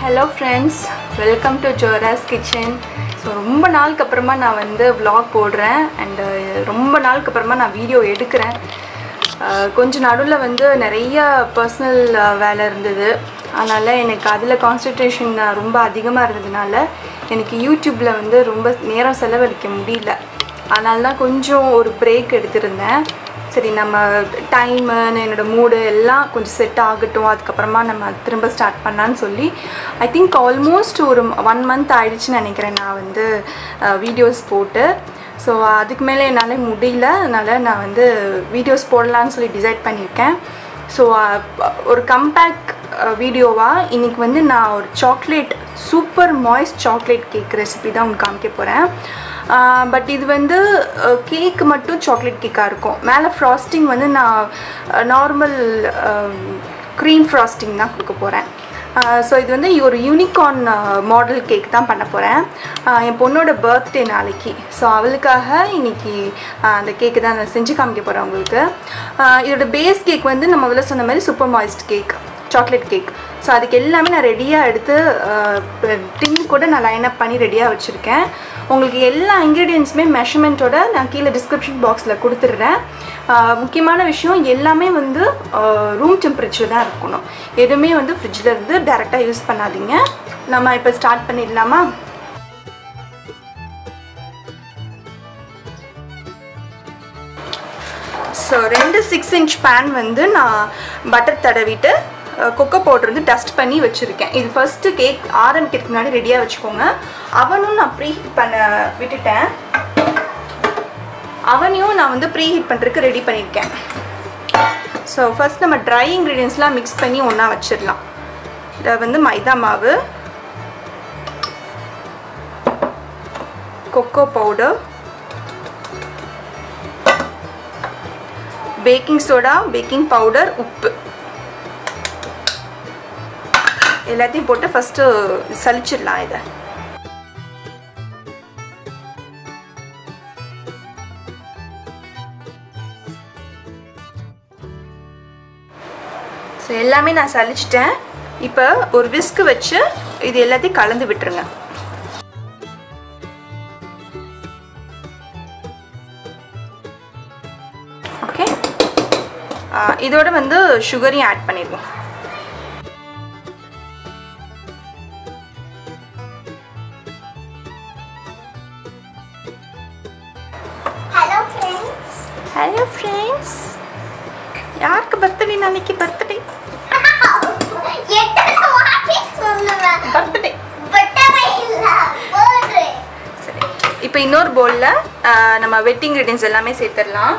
hello friends welcome to Jora's kitchen so ரொம்ப நாளுக்கு அப்புறமா நான் வந்து vlog போடுறேன் அண்டு ரொம்ப நாளுக்கு அப்புறமா நான் வீடியோ எடுக்கிறேன் அஹ் கொஞ்ச நடுவில் வந்து நிறைய பர்சனல் வேலை இருந்தது அதனால் எனக்கு அதில் கான்சன்ட்ரேஷன் ரொம்ப அதிகமாக இருந்ததுனால எனக்கு யூடியூப்பில் வந்து ரொம்ப நேரம் செலவழிக்க முடியல அதனால தான் கொஞ்சம் ஒரு பிரேக் எடுத்திருந்தேன் சரி நம்ம டைமு என்னோடய மூடு எல்லாம் கொஞ்சம் செட் ஆகட்டும் அதுக்கப்புறமா நம்ம திரும்ப ஸ்டார்ட் பண்ணலான்னு சொல்லி ஐ திங்க் ஆல்மோஸ்ட் ஒரு ஒன் மந்த் ஆயிடுச்சுன்னு நினைக்கிறேன் நான் வந்து வீடியோஸ் போட்டு ஸோ அதுக்கு மேலே என்னால் முடியல அதனால் நான் வந்து வீடியோஸ் போடலான்னு சொல்லி டிசைட் பண்ணியிருக்கேன் ஸோ ஒரு கம்பேக் வீடியோவாக இன்றைக்கி வந்து நான் ஒரு chocolate super moist chocolate cake recipe தான் உங்களுக்கு காமிக்க போகிறேன் பட் இது வந்து கேக் மட்டும் சாக்லேட் கேக்காக இருக்கும் மேலே ஃப்ராஸ்டிங் வந்து நான் நார்மல் க்ரீம் ஃப்ராஸ்டிங் தான் கொடுக்க போகிறேன் ஸோ இது வந்து ஒரு யூனிகார்ன் மாடல் கேக் தான் பண்ண போகிறேன் என் பொண்ணோட பர்த்டே நாளைக்கு ஸோ அவளுக்காக இன்னைக்கு அந்த கேக்கு தான் நான் செஞ்சு காமிக்க போகிறேன் உங்களுக்கு இதோட பேஸ் கேக் வந்து நம்ம முதல்ல சொன்ன மாதிரி super moist cake chocolate cake so அதுக்கு எல்லாமே நான் ரெடியாக எடுத்து டின் கூட நான் லைன் அப் பண்ணி ரெடியாக வச்சுருக்கேன் உங்களுக்கு எல்லா இன்க்ரீடியன்ஸுமே மெஷர்மெண்ட்டோட நான் கீழே டிஸ்கிரிப்ஷன் பாக்ஸில் கொடுத்துட்றேன் முக்கியமான விஷயம் எல்லாமே வந்து ரூம் டெம்பரேச்சர் தான் இருக்கணும் எதுவுமே வந்து ஃப்ரிட்ஜில் இருந்து டேரெக்டாக யூஸ் பண்ணாதீங்க நம்ம இப்போ ஸ்டார்ட் பண்ணிடலாமா ஸோ ரெண்டு சிக்ஸ் இன்ச் பேன் வந்து நான் பட்டர் தடவிட்டு கொக்கோ பவுடர் வந்து டஸ்ட் பண்ணி வச்சுருக்கேன் இது ஃபஸ்ட்டு கேக் ஆரம்பிக்கிறதுக்கு முன்னாடி ரெடியாக வச்சுக்கோங்க அவனும் நான் ப்ரீ ஹீட் பண்ண விட்டுட்டேன் அவனையும் நான் வந்து ப்ரீ ஹீட் பண்ணுறதுக்கு ரெடி பண்ணியிருக்கேன் ஸோ ஃபஸ்ட் நம்ம ட்ரை இன்க்ரீடியன்ஸ்லாம் மிக்ஸ் பண்ணி ஒன்றா வச்சிடலாம் இதை வந்து மைதா மாவு cocoa powder baking soda baking powder உப்பு எல்லாத்தையும் போட்டு ஃபஸ்ட்டு சலிச்சிடலாம் இதை ஸோ எல்லாமே நான் சலிச்சிட்டேன் இப்போ ஒரு விஸ்க்கு வச்சு இது எல்லாத்தையும் கலந்து விட்டுருங்க ஓகே இதோட வந்து சுகரையும் ஆட் பண்ணிடுவோம் ஹலோ ஃப்ரெண்ட்ஸ் ஹலோ ஃப்ரெண்ட்ஸ் யாருக்கு பர்த்டே நாளைக்கு பர்த்டே எத்தனை வாட்டி சொல்லுவேன் பர்த்டே பட்டவை இல்ல போடு சரி இப்போ இன்னொரு பவுலில் நம்ம வெட்டிங் இன்க்ரீடியன்ஸ் எல்லாமே சேர்த்துடலாம்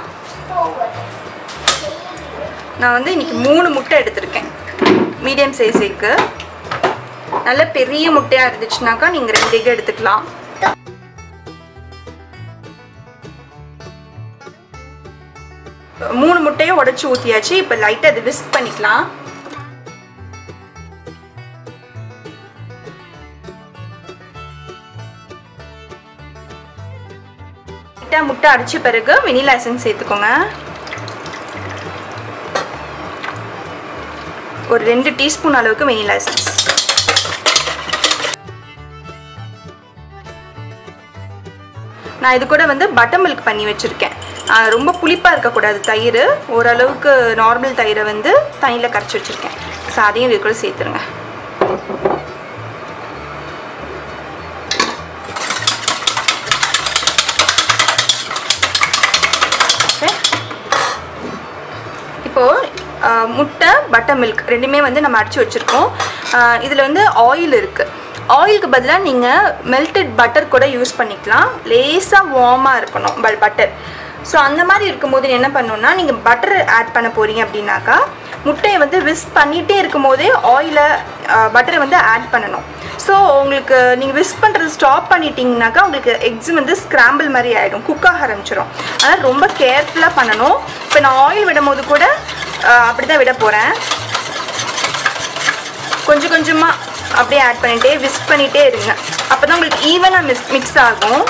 நான் வந்து இன்னைக்கு மூணு முட்டை எடுத்திருக்கேன் மீடியம் சைஸுக்கு நல்ல பெரிய முட்டையாக இருந்துச்சுனாக்கா நீங்கள் ரெண்டு எக் எடுத்துக்கலாம் மூணு முட்டையை உடச்சி ஊற்றியாச்சு இப்போ லைட்டாக அது விஸ்க் பண்ணிக்கலாம் லைட்டாக முட்டை அடித்த பிறகு வெனிலா எசன்ஸ் சேர்த்துக்கோங்க ஒரு ரெண்டு டீஸ்பூன் அளவுக்கு வெனிலா எசன்ஸ் நான் இது கூட வந்து பட்டர் மில்க் பண்ணி வச்சுருக்கேன் ரொம்ப புளிப்பாக இருக்கக்கூடாது தயிர் ஓரளவுக்கு நார்மல் தயிரை வந்து தண்ணியில் கரைச்சி வச்சுருக்கேன் ஸோ அதையும் இது கூட சேர்த்துருங்க ஓகே இப்போது முட்டை பட்டர் மில்க் ரெண்டுமே வந்து நம்ம அடித்து வச்சுருக்கோம் இதில் வந்து ஆயில் இருக்குது ஆயிலுக்கு பதிலாக நீங்கள் மெல்டட் பட்டர் கூட யூஸ் பண்ணிக்கலாம் லேசாக வார்மாக இருக்கணும் பல் பட்டர் ஸோ அந்த மாதிரி இருக்கும்போது என்ன பண்ணணும்னா நீங்கள் பட்டர் ஆட் பண்ண போகிறீங்க அப்படின்னாக்கா முட்டையை வந்து விஸ்க் பண்ணிகிட்டே இருக்கும் போதே ஆயிலை பட்டரை வந்து ஆட் பண்ணணும் ஸோ உங்களுக்கு நீங்கள் விஸ்க் பண்ணுறது ஸ்டாப் பண்ணிட்டீங்கனாக்கா உங்களுக்கு எக்ஸ் வந்து ஸ்க்ராம்பிள் மாதிரி ஆகிடும் குக் ஆக ஆரம்பிச்சிடும் அதனால் ரொம்ப கேர்ஃபுல்லாக பண்ணணும் இப்போ நான் ஆயில் விடும் போது கூட அப்படி தான் விட போகிறேன் கொஞ்சம் கொஞ்சமாக அப்படியே ஆட் பண்ணிகிட்டே விஸ்க் பண்ணிகிட்டே இருங்க அப்போ தான் உங்களுக்கு ஈவனாக மிஸ் மிக்ஸ் ஆகும்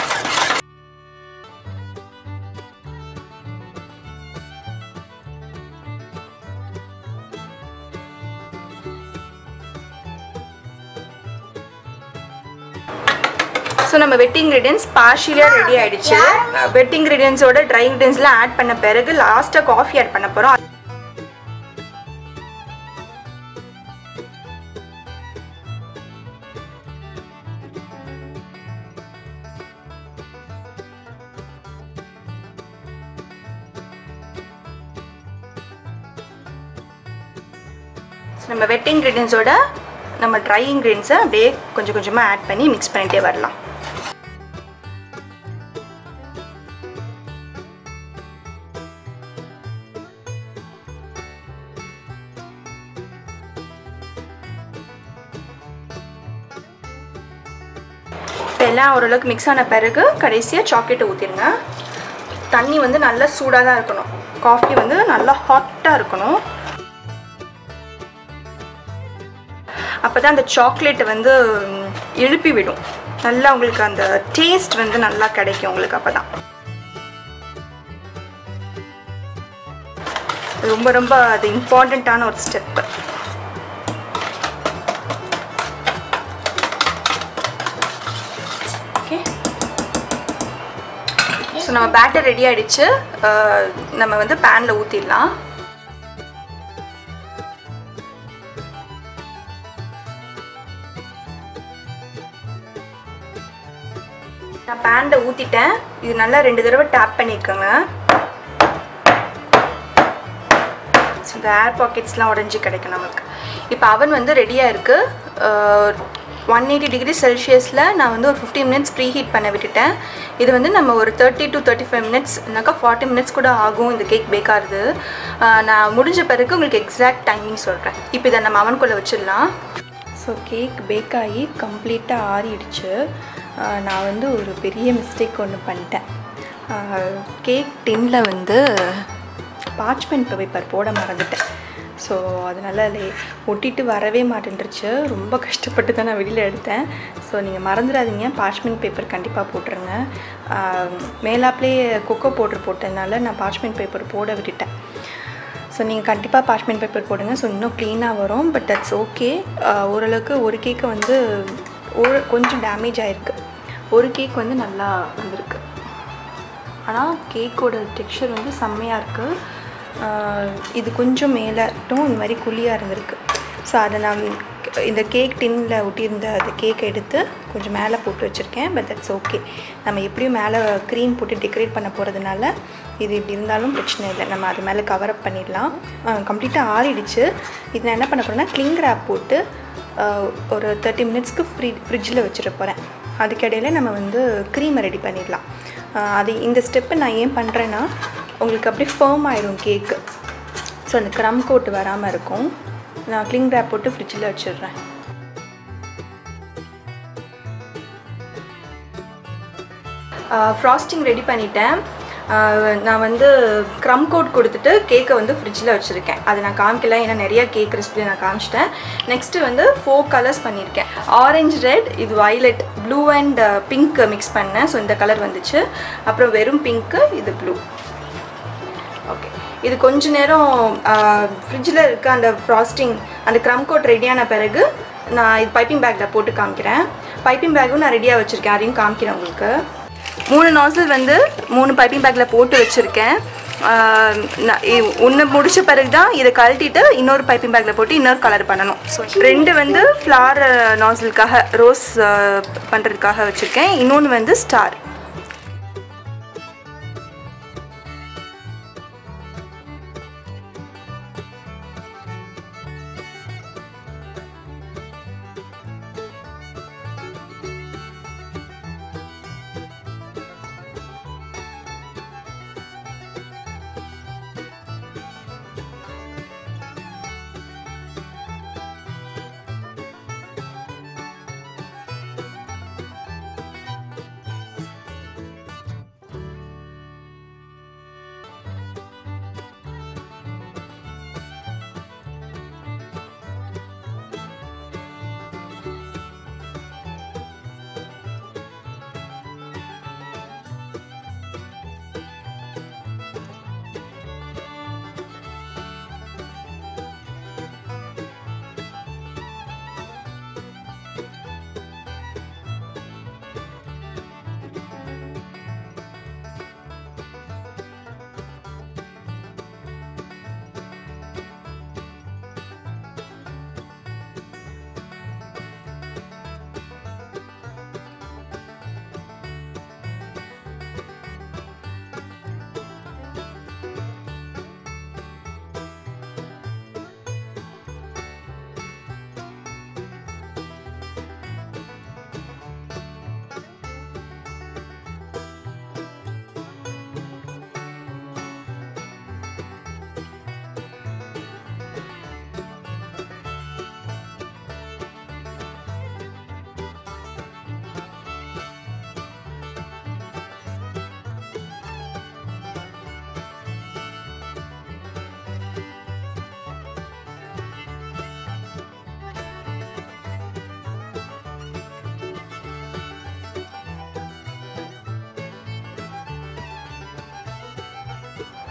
ஸோ நம்ம வெட் இன்க்ரீடியன்ஸ் பார்ஷியலாக ரெடி ஆயிடுச்சு வெட் இன்க்ரீடியன்ஸோட ட்ரை இன்க்ரீடியன்ஸ்லாம் ஆட் பண்ண பிறகு லாஸ்ட்டாக காஃபி ஆட் பண்ண போகிறோம் ஸோ நம்ம வெட் இன்க்ரீடியன்ஸோட நம்ம ட்ரை இன்க்ரீடியன்ஸை அப்படியே கொஞ்சம் கொஞ்சமாக ஆட் பண்ணி மிக்ஸ் பண்ணிகிட்டே வரலாம் இப்போ எல்லாம் ஓரளவுக்கு மிக்ஸ் ஆன பிறகு கடைசியாக சாக்லேட்டை ஊற்றிடுங்க தண்ணி வந்து நல்லா சூடாக தான் இருக்கணும் காஃபி வந்து நல்லா ஹாட்டாக இருக்கணும் அப்போ தான் அந்த சாக்லேட் வந்து ம், எழுப்பி விடும் நல்லா உங்களுக்கு அந்த டேஸ்ட் வந்து நல்லா கிடைக்கும் உங்களுக்கு அப்போ தான் ரொம்ப ரொம்ப அது இம்பார்ட்டண்ட்டான ஒரு ஸ்டெப்பு ஓகே ஸோ நம்ம பேட்டர் ரெடி ஆயிடுச்சு அஹ், நம்ம வந்து பேனில் ஊற்றிடலாம் நான் பேனில் ஊற்றிட்டேன் இது நல்லா ரெண்டு தடவை டேப் பண்ணியிருக்கோங்க ஸோ இந்த ஏர் பாக்கெட்ஸ்லாம் உடஞ்சி கிடைக்கும் நமக்கு இப்போ அவன் வந்து ரெடியாக இருக்குது ஒன் எயிட்டி டிகிரி செல்சியஸில் நான் வந்து ஒரு ஃபிஃப்டி மினிட்ஸ் ப்ரீ ஹீட் பண்ண விட்டுட்டேன் இது வந்து நம்ம ஒரு தேர்ட்டி டு தேர்ட்டி ஃபைவ் மினிட்ஸ்னாக்கா ஃபார்ட்டி மினிட்ஸ் கூட ஆகும் இந்த கேக் பேக் ஆகுது அஹ், நான் முடிஞ்ச பிறகு உங்களுக்கு எக்ஸாக்ட் டைமிங் சொல்கிறேன் இப்போ இதை நம்ம அவனுக்குள்ளே வச்சிடலாம் ஸோ கேக் பேக் ஆகி கம்ப்ளீட்டாக ஆறிடுச்சு ஆஹ் நான் வந்து ஒரு பெரிய மிஸ்டேக் ஒன்று பண்ணிட்டேன் கேக் டின்னில் வந்து பார்ச்மெண்ட் பேப்பர் போட மறந்துட்டேன் ஸோ அதனால் அதில் ஒட்டிட்டு வரவே மாட்டேன்ருச்சு ரொம்ப கஷ்டப்பட்டு தான் நான் வெளியில் எடுத்தேன் ஸோ நீங்கள் மறந்துடாதீங்க பார்ச்மெண்ட் பேப்பர் கண்டிப்பாக போட்டுருங்க ஆஹ் மேலாப்லேயே கொக்கோ பவுடர் போட்டதுனால நான் பார்ச்மெண்ட் பேப்பர் போட விட்டுட்டேன் ஸோ நீங்கள் கண்டிப்பாக பார்ச்மெண்ட் பேப்பர் போடுங்க ஸோ இன்னும் க்ளீனாக வரும் பட் தட்ஸ் ஓகே ஓரளவுக்கு ஒரு கேக்கு வந்து ஒரு கொஞ்சம் டேமேஜ் ஆகிருக்கு ஒரு கேக் வந்து நல்லா வந்திருக்கு ஆனால் கேக்கோட டெக்ஸ்சர் வந்து செம்மையாக இருக்குது இது கொஞ்சம் மேலாட்டும் இந்த மாதிரி குழியாக இருந்திருக்கு ஸோ அதை நான் இந்த கேக் டின்னில் ஒட்டியிருந்த அந்த கேக்கை எடுத்து கொஞ்சம் மேலே போட்டு வச்சுருக்கேன் பட் தட்ஸ் ஓகே நம்ம எப்படியும் மேலே க்ரீம் போட்டு டெக்கரேட் பண்ண போகிறதுனால இது இப்படி இருந்தாலும் பிரச்சனை இல்லை நம்ம அது மேலே கவர் அப் பண்ணிடலாம் கம்ப்ளீட்டாக ஆறிடுச்சு இது நான் என்ன பண்ண போகிறேன்னா கிளிங் ரேப் போட்டு ஆஹ், ஒரு தேர்ட்டி மினிட்ஸ்க்கு ஃப்ரீ ஃப்ரிட்ஜில் வச்சுட்டு போகிறேன் அதுக்கிடையில நம்ம வந்து க்ரீமை ரெடி பண்ணிடலாம் ஆஹ், அது இந்த ஸ்டெப்பை நான் ஏன் பண்ணுறேன்னா உங்களுக்கு அப்படியே ஃபேர்ம் ஆயிடும் கேக்கு ஸோ அந்த க்ரம் கோட் வராமல் இருக்கும் நான் கிளிங் ரேப் போட்டு ஃப்ரிட்ஜில் வச்சிடுறேன் ஃப்ராஸ்டிங் ரெடி பண்ணிட்டேன் ஆஹ் நான் வந்து க்ரம் கோட் கொடுத்துட்டு கேக்கை வந்து ஃப்ரிட்ஜில் வச்சுருக்கேன் அதை நான் காமிக்கல ஏன்னா நிறைய கேக் ரெசிபி நான் காமிச்சிட்டேன் நெக்ஸ்ட்டு வந்து ஃபோர் கலர்ஸ் பண்ணியிருக்கேன் ஆரஞ்சு ரெட் இது violet blue and pink mix பண்ணேன் ஸோ இந்த கலர் வந்துச்சு அப்புறம் வெறும் பிங்க்கு இது ப்ளூ ஓகே இது கொஞ்ச நேரம் ஃப்ரிட்ஜில் இருக்க அந்த ஃப்ராஸ்டிங் அந்த க்ரம் கோட் ரெடியான பிறகு நான் இது பைப்பிங் பேக்கில் போட்டு காமிக்கிறேன் பைப்பிங் பேக்கும் நான் ரெடியாக வச்சுருக்கேன் அதையும் காமிக்கிறேன் உங்களுக்கு மூணு நாசில் வந்து மூணு பைப்பிங் பேக்கில் போட்டு வச்சுருக்கேன் ஒன்று முடிச்ச பிறகு தான் இதை கழட்டிட்டு இன்னொரு பைப்பிங் பேக்கில் போட்டு இன்னொரு கலர் பண்ணணும் ஸோ ரெண்டு வந்து ஃப்ளார் நாசிலுக்காக ரோஸ் பண்ணுறதுக்காக வச்சுருக்கேன் இன்னொன்று வந்து ஸ்டார்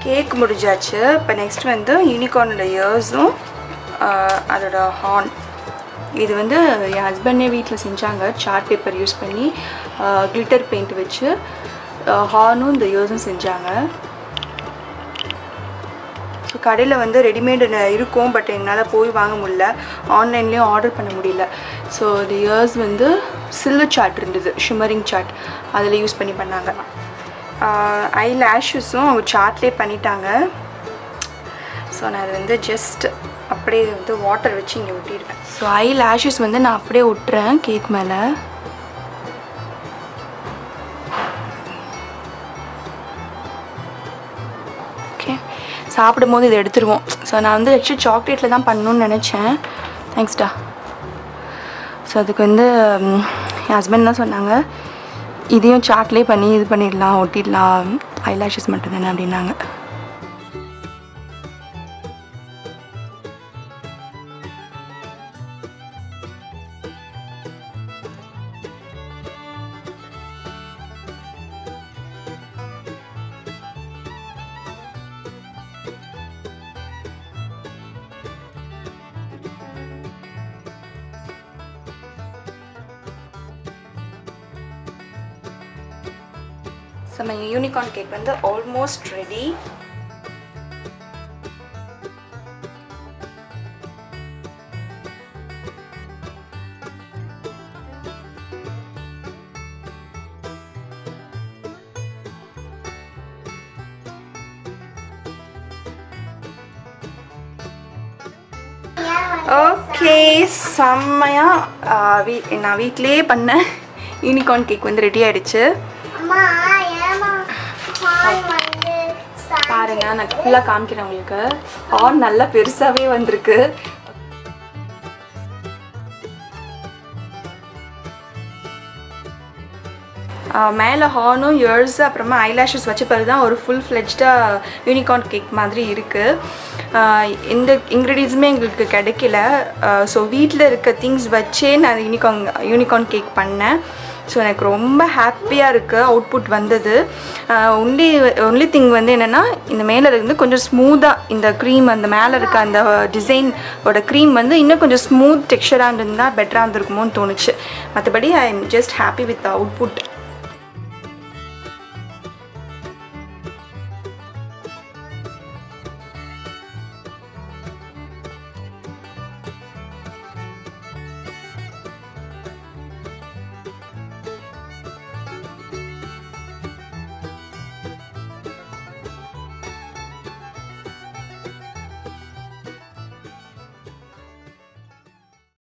கேக் முடிஞ்சாச்சு இப்போ நெக்ஸ்ட் வந்து யூனிகார்னோட இயர்ஸும் அதோட ஹார்ன் இது வந்து என் ஹஸ்பண்டே வீட்டில் செஞ்சாங்க சார்ட் பேப்பர் யூஸ் பண்ணி கிளிட்டர் பெயிண்ட் வச்சு ஹார்னும் இந்த இயர்ஸும் செஞ்சாங்க ஸோ கடையில் வந்து ரெடிமேடு இருக்கும் பட் என்னால் போய் வாங்க முடியல ஆன்லைன்லேயும் ஆர்டர் பண்ண முடியல ஸோ இந்த இயர்ஸ் வந்து சில்வர் சார்ட் இருந்தது ஷிமரிங் சார்ட் அதில் யூஸ் பண்ணி பண்ணாங்க ஐ லேஷஸும் அவங்க சார்ட்லேயே பண்ணிட்டாங்க ஸோ நான் அது வந்து ஜஸ்ட் அப்படியே வந்து வாட்டர் வச்சு இங்கே ஒட்டிடுவேன் ஸோ ஐ லேஷஸ் வந்து நான் அப்படியே ஒட்டுறேன் கேக் மேலே ஓகே சாப்பிடும்போது இதை எடுத்துருவோம் ஸோ நான் வந்து ஆக்சுவலி சாக்லேட்டில் தான் பண்ணணும்னு நினச்சேன் தேங்க்ஸ்டா ஸோ அதுக்கு வந்து ம், என் ஹஸ்பண்ட் தான் சொன்னாங்க இதையும் சாக்லேட் பண்ணி இது பண்ணிடலாம் ஒட்டிடலாம் ஐலாஷஸ் மட்டும் தானே அப்படின்னாங்க ஸோ நம்ம யூனிகார்ன் கேக் வந்து ஆல்மோஸ்ட் ரெடி ஓகே செம்மையாக வீ நான் வீட்டிலேயே பண்ணேன் யூனிகார்ன் கேக் வந்து ரெடி ஆயிடுச்சு அம்மா ஏமா ஹார்ன் வந்து சா- பாருங்க நான் ஃபுல்லாக காமிக்கிறேன் உங்களுக்கு ஹார்ன் நல்லா பெருசாகவே வந்திருக்கு மேலே ஹார்னும் இயர்ஸ் அப்புறமா ஐலாஷஸ் வச்ச பிறகு தான் ஒரு ஃபுல் ஃப்ளெஜ்டாக யூனிகார்ன் கேக் மாதிரி இருக்குது எந்த இன்க்ரீடியன்ஸுமே எங்களுக்கு கிடைக்கல ஸோ வீட்டில் இருக்க திங்ஸ் வச்சே நான் யூனிகார்ன் யூனிகார்ன் கேக் பண்ணேன் ஸோ எனக்கு ரொம்ப ஹாப்பியாக இருக்குது அவுட்புட் வந்தது ஒன்லி ஒன்லி திங் வந்து என்னென்னா இந்த மேலே இருந்து கொஞ்சம் ஸ்மூத்தாக இந்த க்ரீம் அந்த மேலே இருக்க அந்த டிசைனோட க்ரீம் வந்து இன்னும் கொஞ்சம் ஸ்மூத் டெக்ஸ்சராக இருந்தால் பெட்டராக இருந்திருக்குமோன்னு தோணுச்சு மற்றபடி I am just happy with output